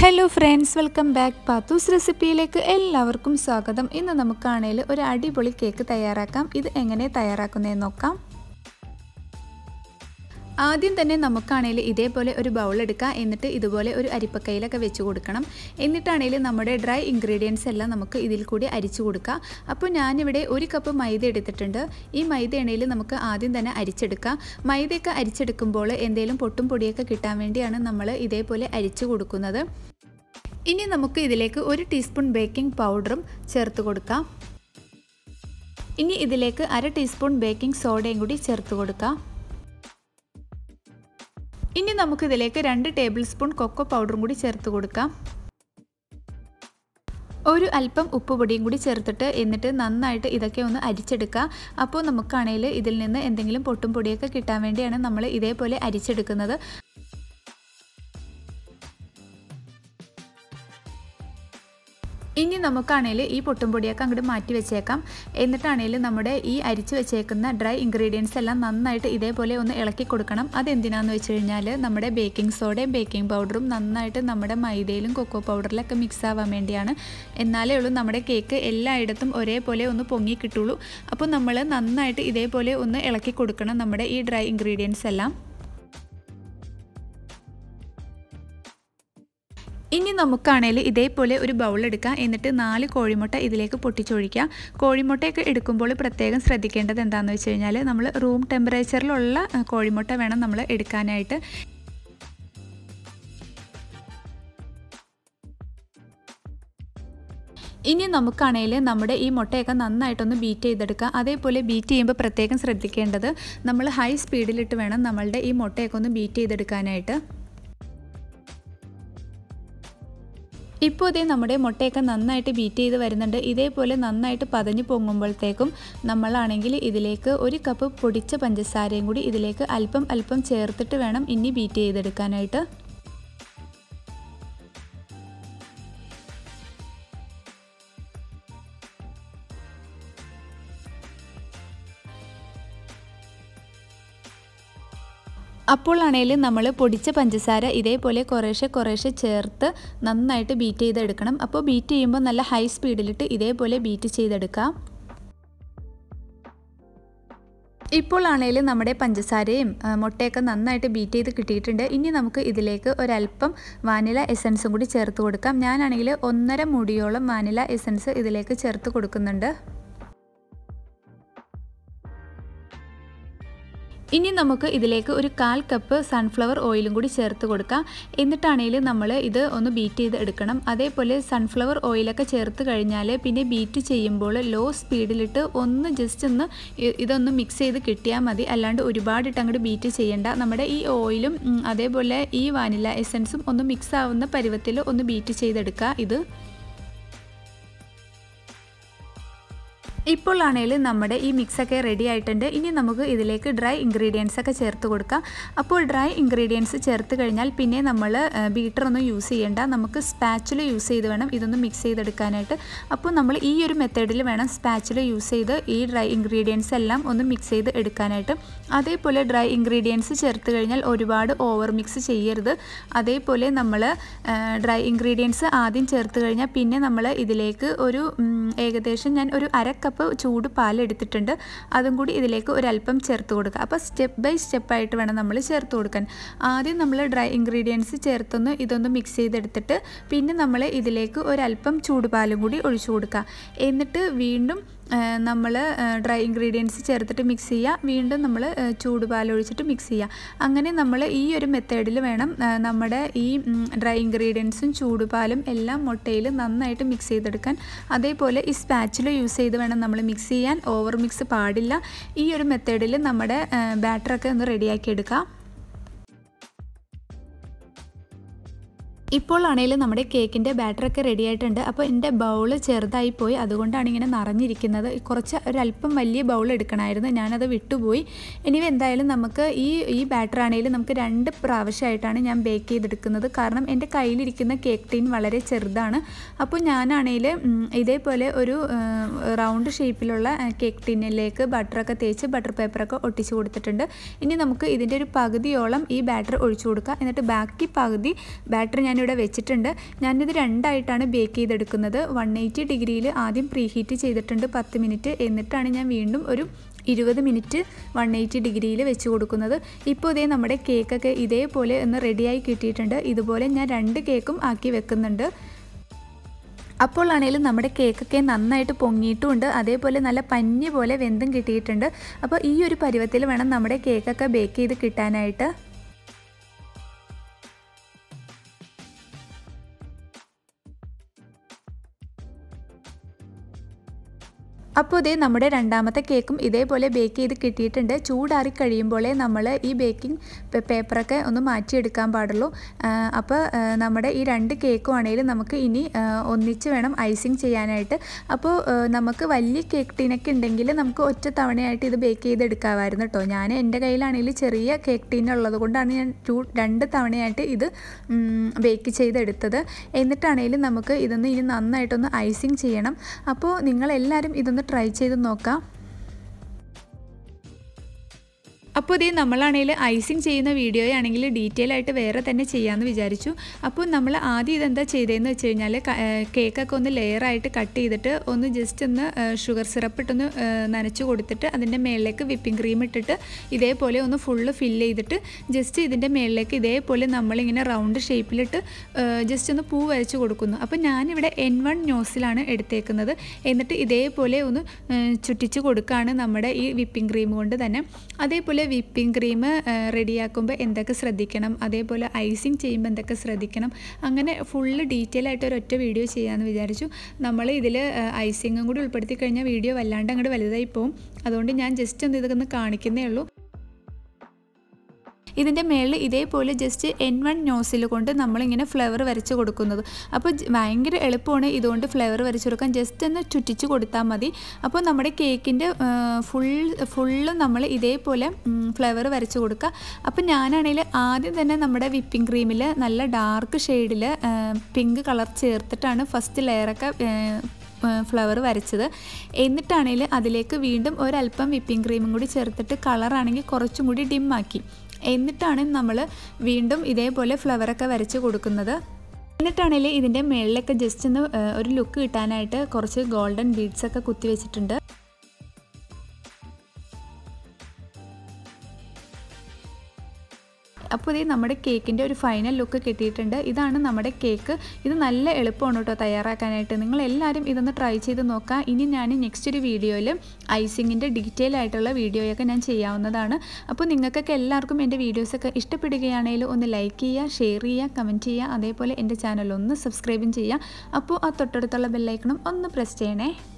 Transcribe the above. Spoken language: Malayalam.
hello friends welcome back Pathu's റെസിപ്പിയിലേക്ക് എല്ലാവർക്കും സ്വാഗതം ഇന്ന് നമുക്കാണെങ്കിൽ ഒരു അടിപൊളി കേക്ക് തയ്യാറാക്കാം ഇത് എങ്ങനെ തയ്യാറാക്കുന്നതെന്ന് നോക്കാം ആദ്യം തന്നെ നമുക്കാണെങ്കിൽ ഇതേപോലെ ഒരു ബൗൾ എടുക്കാം എന്നിട്ട് ഇതുപോലെ ഒരു അരിപ്പക്കയിലൊക്കെ വെച്ച് കൊടുക്കണം എന്നിട്ടാണെങ്കിൽ നമ്മുടെ ഡ്രൈ ഇൻഗ്രീഡിയൻസ് എല്ലാം നമുക്ക് ഇതിൽ കൂടി അരിച്ചു കൊടുക്കാം അപ്പോൾ ഞാനിവിടെ ഒരു കപ്പ് മൈദ എടുത്തിട്ടുണ്ട് ഈ മൈദ എണ്ണയിൽ നമുക്ക് ആദ്യം തന്നെ അരിച്ചെടുക്കാം മൈദയൊക്കെ അരിച്ചെടുക്കുമ്പോൾ എന്തെങ്കിലും പൊട്ടും പൊടിയൊക്കെ കിട്ടാൻ വേണ്ടിയാണ് നമ്മൾ ഇതേപോലെ അരിച്ചു കൊടുക്കുന്നത് ഇനി നമുക്ക് ഇതിലേക്ക് ഒരു ടീസ്പൂൺ ബേക്കിംഗ് പൗഡറും ചേർത്ത് കൊടുക്കാം ഇനി ഇതിലേക്ക് അര ടീസ്പൂൺ ബേക്കിംഗ് സോഡയും കൂടി ചേർത്ത് കൊടുക്കാം ഇനി നമുക്കിതിലേക്ക് രണ്ട് ടേബിൾ സ്പൂൺ കൊക്കോ പൗഡറും കൂടി ചേർത്ത് കൊടുക്കാം ഒരു അല്പം ഉപ്പ് പൊടിയും കൂടി ചേർത്തിട്ട് എന്നിട്ട് നന്നായിട്ട് ഇതൊക്കെ ഒന്ന് അരിച്ചെടുക്കുക അപ്പോൾ നമുക്കാണെങ്കിൽ ഇതിൽ നിന്ന് എന്തെങ്കിലും പൊട്ടും പൊടിയൊക്കെ കിട്ടാൻ വേണ്ടിയാണ് നമ്മൾ ഇതേപോലെ അരിച്ചെടുക്കുന്നത് ഇനി നമുക്കാണെങ്കിൽ ഈ പൊട്ടുംപൊടിയൊക്കെ അങ്ങോട്ട് മാറ്റി വെച്ചേക്കാം എന്നിട്ടാണെങ്കിൽ നമ്മുടെ ഈ അരിച്ച് വെച്ചേക്കുന്ന ഡ്രൈ ഇൻഗ്രീഡിയൻസ് എല്ലാം നന്നായിട്ട് ഇതേപോലെ ഒന്ന് ഇളക്കി കൊടുക്കണം അതെന്തിനാന്ന് വെച്ച് കഴിഞ്ഞാൽ നമ്മുടെ ബേക്കിംഗ് സോഡയും ബേക്കിംഗ് പൗഡറും നന്നായിട്ട് നമ്മുടെ മൈദയിലും കൊക്കോ പൗഡറിലൊക്കെ മിക്സ് ആവാൻ വേണ്ടിയാണ് എന്നാലേ ഉള്ളൂ നമ്മുടെ കേക്ക് എല്ലായിടത്തും ഒരേപോലെ ഒന്ന് പൊങ്ങി കിട്ടുള്ളൂ അപ്പോൾ നമ്മൾ നന്നായിട്ട് ഇതേപോലെ ഒന്ന് ഇളക്കി കൊടുക്കണം നമ്മുടെ ഈ ഡ്രൈ ഇൻഗ്രീഡിയൻസ് എല്ലാം ഇനി നമുക്കാണെങ്കിൽ ഇതേപോലെ ഒരു ബൗൾ എടുക്കാം എന്നിട്ട് നാല് കോഴിമുട്ട ഇതിലേക്ക് പൊട്ടിച്ചൊഴിക്കുക കോഴിമുട്ടയൊക്കെ എടുക്കുമ്പോൾ പ്രത്യേകം ശ്രദ്ധിക്കേണ്ടത് എന്താണെന്ന് വെച്ച് കഴിഞ്ഞാൽ നമ്മൾ റൂം ടെമ്പറേച്ചറിലുള്ള കോഴിമുട്ട വേണം നമ്മൾ എടുക്കാനായിട്ട് ഇനി നമുക്കാണെങ്കിൽ നമ്മുടെ ഈ മുട്ടയൊക്കെ നന്നായിട്ടൊന്ന് ബീറ്റ് ചെയ്തെടുക്കുക അതേപോലെ ബീറ്റ് ചെയ്യുമ്പോൾ പ്രത്യേകം ശ്രദ്ധിക്കേണ്ടത് നമ്മൾ ഹൈ സ്പീഡിലിട്ട് വേണം നമ്മളുടെ ഈ മുട്ടയൊക്കെ ഒന്ന് ബീറ്റ് ചെയ്തെടുക്കാനായിട്ട് ഇപ്പോൾ ഇതേ നമ്മുടെ മുട്ടയൊക്കെ നന്നായിട്ട് ബീറ്റ് ചെയ്ത് വരുന്നുണ്ട് ഇതേപോലെ നന്നായിട്ട് പതഞ്ഞു പൊങ്ങുമ്പോഴത്തേക്കും നമ്മളാണെങ്കിൽ ഇതിലേക്ക് ഒരു കപ്പ് പൊടിച്ച പഞ്ചസാരയും കൂടി ഇതിലേക്ക് അല്പം അല്പം ചേർത്തിട്ട് വേണം ഇനി ബീറ്റ് ചെയ്തെടുക്കാനായിട്ട് അപ്പോൾ ആണെങ്കിൽ നമ്മൾ പൊടിച്ച പഞ്ചസാര ഇതേപോലെ കുറേശ്ശെ കുറേശ്ശെ ചേർത്ത് നന്നായിട്ട് ബീറ്റ് ചെയ്തെടുക്കണം അപ്പോൾ ബീറ്റ് ചെയ്യുമ്പോൾ നല്ല ഹൈ സ്പീഡിലിട്ട് ഇതേപോലെ ബീറ്റ് ചെയ്തെടുക്കാം ഇപ്പോൾ ആണെങ്കിലും നമ്മുടെ പഞ്ചസാരയും മുട്ടയൊക്കെ നന്നായിട്ട് ബീറ്റ് ചെയ്ത് കിട്ടിയിട്ടുണ്ട് ഇനി നമുക്ക് ഇതിലേക്ക് ഒരല്പം വാനില എസൻസും കൂടി ചേർത്ത് കൊടുക്കാം ഞാനാണെങ്കിൽ ഒന്നര മുടിയോളം വാനില എസൻസ് ഇതിലേക്ക് ചേർത്ത് കൊടുക്കുന്നുണ്ട് ഇനി നമുക്ക് ഇതിലേക്ക് ഒരു കാൽ കപ്പ് സൺഫ്ലവർ ഓയിലും കൂടി ചേർത്ത് കൊടുക്കാം എന്നിട്ടാണെങ്കിലും നമ്മൾ ഇത് ഒന്ന് ബീറ്റ് ചെയ്ത് എടുക്കണം അതേപോലെ സൺഫ്ലവർ ഓയിലൊക്കെ ചേർത്ത് കഴിഞ്ഞാൽ പിന്നെ ബീറ്റ് ചെയ്യുമ്പോൾ ലോ സ്പീഡിലിട്ട് ഒന്ന് ജസ്റ്റ് ഒന്ന് ഇതൊന്ന് മിക്സ് ചെയ്ത് കിട്ടിയാൽ മതി അല്ലാണ്ട് ഒരുപാടിട്ട് അങ്ങോട്ട് ബീറ്റ് ചെയ്യേണ്ട നമ്മുടെ ഈ ഓയിലും അതേപോലെ ഈ വാനില എസൻസും ഒന്ന് മിക്സ് ആവുന്ന പരുവത്തിൽ ഒന്ന് ബീറ്റ് ചെയ്തെടുക്കുക ഇത് ഇപ്പോൾ ആണെങ്കിൽ നമ്മുടെ ഈ മിക്സൊക്കെ റെഡി ആയിട്ടുണ്ട് ഇനി നമുക്ക് ഇതിലേക്ക് ഡ്രൈ ഇൻഗ്രീഡിയൻസ് ഒക്കെ ചേർത്ത് കൊടുക്കാം അപ്പോൾ ഡ്രൈ ഇൻഗ്രീഡിയൻസ് ചേർത്ത് കഴിഞ്ഞാൽ പിന്നെ നമ്മൾ ബീറ്ററൊന്നും യൂസ് ചെയ്യേണ്ട നമുക്ക് സ്പാച്ചുല യൂസ് ചെയ്ത് വേണം ഇതൊന്ന് മിക്സ് ചെയ്തെടുക്കാനായിട്ട് അപ്പോൾ നമ്മൾ ഈ ഒരു മെത്തേഡിൽ വേണം സ്പാച്ചുല യൂസ് ചെയ്ത് ഈ ഡ്രൈ ഇൻഗ്രീഡിയൻസ് എല്ലാം ഒന്ന് മിക്സ് ചെയ്ത് എടുക്കാനായിട്ട് അതേപോലെ ഡ്രൈ ഇൻഗ്രീഡിയൻസ് ചേർത്ത് കഴിഞ്ഞാൽ ഒരുപാട് ഓവർ മിക്സ് ചെയ്യരുത് അതേപോലെ നമ്മൾ ഡ്രൈ ഇൻഗ്രീഡിയൻസ് ആദ്യം ചേർത്ത് കഴിഞ്ഞാൽ പിന്നെ നമ്മൾ ഇതിലേക്ക് ഒരു ഏകദേശം ഞാൻ ഒരു അര കപ്പ് ചൂട് പാൽ എടുത്തിട്ടുണ്ട് അതും കൂടി ഇതിലേക്ക് ഒരല്പം ചേർത്ത് കൊടുക്കുക അപ്പോൾ സ്റ്റെപ്പ് ബൈ സ്റ്റെപ്പായിട്ട് വേണം നമ്മൾ ചേർത്ത് കൊടുക്കാൻ ആദ്യം നമ്മൾ ഡ്രൈ ഇൻഗ്രീഡിയൻസ് ചേർത്തൊന്ന് ഇതൊന്ന് മിക്സ് ചെയ്തെടുത്തിട്ട് പിന്നെ നമ്മൾ ഇതിലേക്ക് ഒരല്പം ചൂടുപാലും കൂടി ഒഴിച്ചു കൊടുക്കുക എന്നിട്ട് വീണ്ടും നമ്മൾ ഡ്രൈ ഇൻഗ്രീഡിയൻസ് ചേർത്തിട്ട് മിക്സ് ചെയ്യുക വീണ്ടും നമ്മൾ ചൂടുപാൽ ഒഴിച്ചിട്ട് മിക്സ് ചെയ്യുക അങ്ങനെ നമ്മൾ ഈ ഒരു മെത്തേഡിൽ വേണം നമ്മുടെ ഈ ഡ്രൈ ഇൻഗ്രീഡിയൻസും ചൂടുപാലും എല്ലാം മുട്ടയിൽ നന്നായിട്ട് മിക്സ് ചെയ്തെടുക്കാൻ അതേപോലെ ഈ സ്പാച്ചിൽ യൂസ് ചെയ്ത് വേണം നമ്മൾ മിക്സ് ചെയ്യാൻ ഓവർ മിക്സ് പാടില്ല ഈ ഒരു മെത്തേഡിൽ നമ്മുടെ ബാറ്ററൊക്കെ ഒന്ന് റെഡിയാക്കി എടുക്കാം ഇപ്പോൾ ആണെങ്കിലും നമ്മുടെ കേക്കിൻ്റെ ബാറ്ററൊക്കെ റെഡി ആയിട്ടുണ്ട് അപ്പോൾ എൻ്റെ ബൗൾ ചെറുതായി പോയി അതുകൊണ്ടാണ് ഇങ്ങനെ നിറഞ്ഞിരിക്കുന്നത് കുറച്ച് ഒരല്പം വലിയ ബൗൾ എടുക്കണമായിരുന്നു ഞാനത് വിട്ടുപോയി ഇനി എന്തായാലും നമുക്ക് ഈ ഈ ബാറ്റർ ആണെങ്കിലും നമുക്ക് രണ്ട് പ്രാവശ്യമായിട്ടാണ് ഞാൻ ബേക്ക് ചെയ്തെടുക്കുന്നത് കാരണം എൻ്റെ കയ്യിലിരിക്കുന്ന കേക്ക് ടീൻ വളരെ ചെറുതാണ് അപ്പോൾ ഞാനാണെങ്കിൽ ഇതേപോലെ ഒരു റൗണ്ട് ഷേപ്പിലുള്ള കേക്ക് ടീനിലേക്ക് ബട്ടറൊക്കെ തേച്ച് ബട്ടർ പേപ്പറൊക്കെ ഒട്ടിച്ച് കൊടുത്തിട്ടുണ്ട് ഇനി നമുക്ക് ഇതിൻ്റെ ഒരു പകുതിയോളം ഈ ബാറ്റർ ഒഴിച്ചു കൊടുക്കാം എന്നിട്ട് ബാക്കി പകുതി ബാറ്റർ ഞാൻ ഞാനിവിടെ വെച്ചിട്ടുണ്ട് ഞാനിത് രണ്ടായിട്ടാണ് ബേക്ക് ചെയ്തെടുക്കുന്നത് വൺ എയ്റ്റി ഡിഗ്രിയിൽ ആദ്യം പ്രീ ഹീറ്റ് ചെയ്തിട്ടുണ്ട് പത്ത് മിനിറ്റ് എന്നിട്ടാണ് ഞാൻ വീണ്ടും ഒരു ഇരുപത് മിനിറ്റ് വൺ എയ്റ്റി ഡിഗ്രിയിൽ വെച്ച് കൊടുക്കുന്നത് ഇപ്പോൾ ഇതേ നമ്മുടെ കേക്കൊക്കെ ഇതേപോലെ ഒന്ന് റെഡിയായി കിട്ടിയിട്ടുണ്ട് ഇതുപോലെ ഞാൻ രണ്ട് കേക്കും ആക്കി വെക്കുന്നുണ്ട് അപ്പോൾ ആണെങ്കിലും നമ്മുടെ കേക്കൊക്കെ നന്നായിട്ട് പൊങ്ങിയിട്ടുമുണ്ട് അതേപോലെ നല്ല പഞ്ഞി പോലെ വെന്തും കിട്ടിയിട്ടുണ്ട് അപ്പോൾ ഈ ഒരു പരുവത്തിൽ വേണം നമ്മുടെ കേക്കൊക്കെ ബേക്ക് ചെയ്ത് കിട്ടാനായിട്ട് അപ്പോൾ ഇതേ നമ്മുടെ രണ്ടാമത്തെ കേക്കും ഇതേപോലെ ബേക്ക് ചെയ്ത് കിട്ടിയിട്ടുണ്ട് ചൂടാറി കഴിയുമ്പോഴേ നമ്മൾ ഈ ബേക്കിംഗ് പേപ്പറൊക്കെ ഒന്ന് മാറ്റിയെടുക്കാൻ പാടുള്ളൂ അപ്പോൾ നമ്മുടെ ഈ രണ്ട് കേക്കും ആണെങ്കിലും നമുക്ക് ഇനി ഒന്നിച്ച് വേണം ഐസിങ് ചെയ്യാനായിട്ട് അപ്പോൾ നമുക്ക് വലിയ കേക്ക് ടീനൊക്കെ ഉണ്ടെങ്കിൽ നമുക്ക് ഒറ്റ തവണയായിട്ട് ഇത് ബേക്ക് ചെയ്തെടുക്കാമായിരുന്നു കേട്ടോ ഞാൻ എൻ്റെ കയ്യിലാണെങ്കിൽ ചെറിയ കേക്ക് ടീൻ ഉള്ളത് കൊണ്ടാണ് ഞാൻ ടു രണ്ട് തവണയായിട്ട് ഇത് ബേക്ക് ചെയ്തെടുത്തത് എന്നിട്ടാണെങ്കിലും നമുക്ക് ഇതൊന്ന് ഇനി നന്നായിട്ടൊന്ന് ഐസിങ് ചെയ്യണം അപ്പോൾ നിങ്ങളെല്ലാവരും ഇതൊന്ന് ട്രൈ ചെയ്ത് നോക്കാം അപ്പോൾ ഇതേ നമ്മളാണെങ്കിൽ ഐസിങ് ചെയ്യുന്ന വീഡിയോ ആണെങ്കിൽ ഡീറ്റെയിൽ ആയിട്ട് വേറെ തന്നെ ചെയ്യാമെന്ന് വിചാരിച്ചു അപ്പോൾ നമ്മൾ ആദ്യം ഇതെന്താ ചെയ്തതെന്ന് വെച്ച് കഴിഞ്ഞാൽ കേക്കൊക്കെ ഒന്ന് ലെയറായിട്ട് കട്ട് ചെയ്തിട്ട് ഒന്ന് ജസ്റ്റ് ഒന്ന് ഷുഗർ സിറപ്പ് ഇട്ടൊന്ന് നനച്ച് കൊടുത്തിട്ട് അതിൻ്റെ മേളിലേക്ക് വിപ്പിംഗ് ക്രീം ഇട്ടിട്ട് ഇതേപോലെ ഒന്ന് ഫുള്ള് ഫില്ല് ചെയ്തിട്ട് ജസ്റ്റ് ഇതിൻ്റെ മേളിലേക്ക് ഇതേപോലെ നമ്മളിങ്ങനെ റൗണ്ട് ഷേപ്പിലിട്ട് ജസ്റ്റ് ഒന്ന് പൂ വരച്ച് കൊടുക്കുന്നു അപ്പോൾ ഞാനിവിടെ എൻ വൺ ന്യൂസിലാണ് എടുത്തേക്കുന്നത് എന്നിട്ട് ഇതേപോലെ ഒന്ന് ചുറ്റിച്ച് കൊടുക്കുകയാണ് നമ്മുടെ ഈ വിപ്പിംഗ് ക്രീം കൊണ്ട് തന്നെ അതേപോലെ വിപ്പിംഗ് ക്രീം റെഡിയാക്കുമ്പോൾ എന്തൊക്കെ ശ്രദ്ധിക്കണം അതേപോലെ ഐസിങ് ചെയ്യുമ്പോൾ എന്തൊക്കെ ശ്രദ്ധിക്കണം അങ്ങനെ ഫുള്ള് ഡീറ്റെയിൽ ആയിട്ട് ഒരൊറ്റ വീഡിയോ ചെയ്യാമെന്ന് വിചാരിച്ചു നമ്മൾ ഇതിൽ ഐസിങ്ങും കൂടി ഉൾപ്പെടുത്തി കഴിഞ്ഞാൽ വീഡിയോ വല്ലാണ്ട് അങ്ങോട്ട് വലുതായി പോകും അതുകൊണ്ട് ഞാൻ ജസ്റ്റ് ഒന്ന് ഇതൊക്കെ ഒന്ന് കാണിക്കുന്നേ ഉള്ളൂ ഇതിൻ്റെ മേളിൽ ഇതേപോലെ ജസ്റ്റ് എൻ വൺ നോസിൽ കൊണ്ട് നമ്മളിങ്ങനെ ഫ്ലവർ വരച്ച് കൊടുക്കുന്നത് അപ്പോൾ ഭയങ്കര എളുപ്പമാണ് ഇതുകൊണ്ട് ഫ്ലവർ വരച്ച് കൊടുക്കാൻ ജസ്റ്റ് ഒന്ന് ചുറ്റിച്ച് കൊടുത്താൽ മതി അപ്പോൾ നമ്മുടെ കേക്കിൻ്റെ ഫുൾ ഫുള്ളും നമ്മൾ ഇതേപോലെ ഫ്ലവർ വരച്ച് കൊടുക്കുക അപ്പോൾ ഞാനാണെങ്കിൽ ആദ്യം തന്നെ നമ്മുടെ വിപ്പിംഗ് ക്രീമിൽ നല്ല ഡാർക്ക് ഷെയ്ഡിൽ പിങ്ക് കളർ ചേർത്തിട്ടാണ് ഫസ്റ്റ് ലെയറൊക്കെ ഫ്ലവർ വരച്ചത് എന്നിട്ടാണെങ്കിൽ അതിലേക്ക് വീണ്ടും ഒരല്പം വിപ്പിംഗ് ക്രീമും കൂടി ചേർത്തിട്ട് കളറാണെങ്കിൽ കുറച്ചും കൂടി ഡിമ്മാക്കി എന്നിട്ടാണ് നമ്മൾ വീണ്ടും ഇതേപോലെ ഫ്ലവറൊക്കെ വരച്ച് കൊടുക്കുന്നത് എന്നിട്ടാണെങ്കിൽ ഇതിൻ്റെ മുകളിലൊക്കെ ജസ്റ്റ് ഒന്ന് ഒരു ലുക്ക് കിട്ടാനായിട്ട് കുറച്ച് ഗോൾഡൻ ബീഡ്സ് ഒക്കെ കുത്തി വെച്ചിട്ടുണ്ട് അപ്പോൾ ഇത് നമ്മുടെ കേക്കിൻ്റെ ഒരു ഫൈനൽ ലുക്ക് കിട്ടിയിട്ടുണ്ട് ഇതാണ് നമ്മുടെ കേക്ക് ഇത് നല്ല എളുപ്പമാണ് കേട്ടോ തയ്യാറാക്കാനായിട്ട് നിങ്ങൾ എല്ലാവരും ഇതൊന്ന് ട്രൈ ചെയ്ത് നോക്കാം ഇനി ഞാൻ നെക്സ്റ്റ് ഒരു വീഡിയോയിൽ ഐസിങ്ങിൻ്റെ ഡീറ്റെയിൽ ആയിട്ടുള്ള വീഡിയോയൊക്കെ ഞാൻ ചെയ്യാവുന്നതാണ് അപ്പോൾ നിങ്ങൾക്കൊക്കെ എല്ലാവർക്കും എൻ്റെ വീഡിയോസൊക്കെ ഇഷ്ടപ്പെടുകയാണെങ്കിൽ ഒന്ന് ലൈക്ക് ചെയ്യുക ഷെയർ ചെയ്യുക കമൻറ്റ് ചെയ്യുക അതേപോലെ എൻ്റെ ചാനൽ ഒന്ന് സബ്സ്ക്രൈബും ചെയ്യുക അപ്പോൾ ആ തൊട്ടടുത്തുള്ള ബെല്ലൈക്കണും ഒന്ന് പ്രസ് ചെയ്യണേ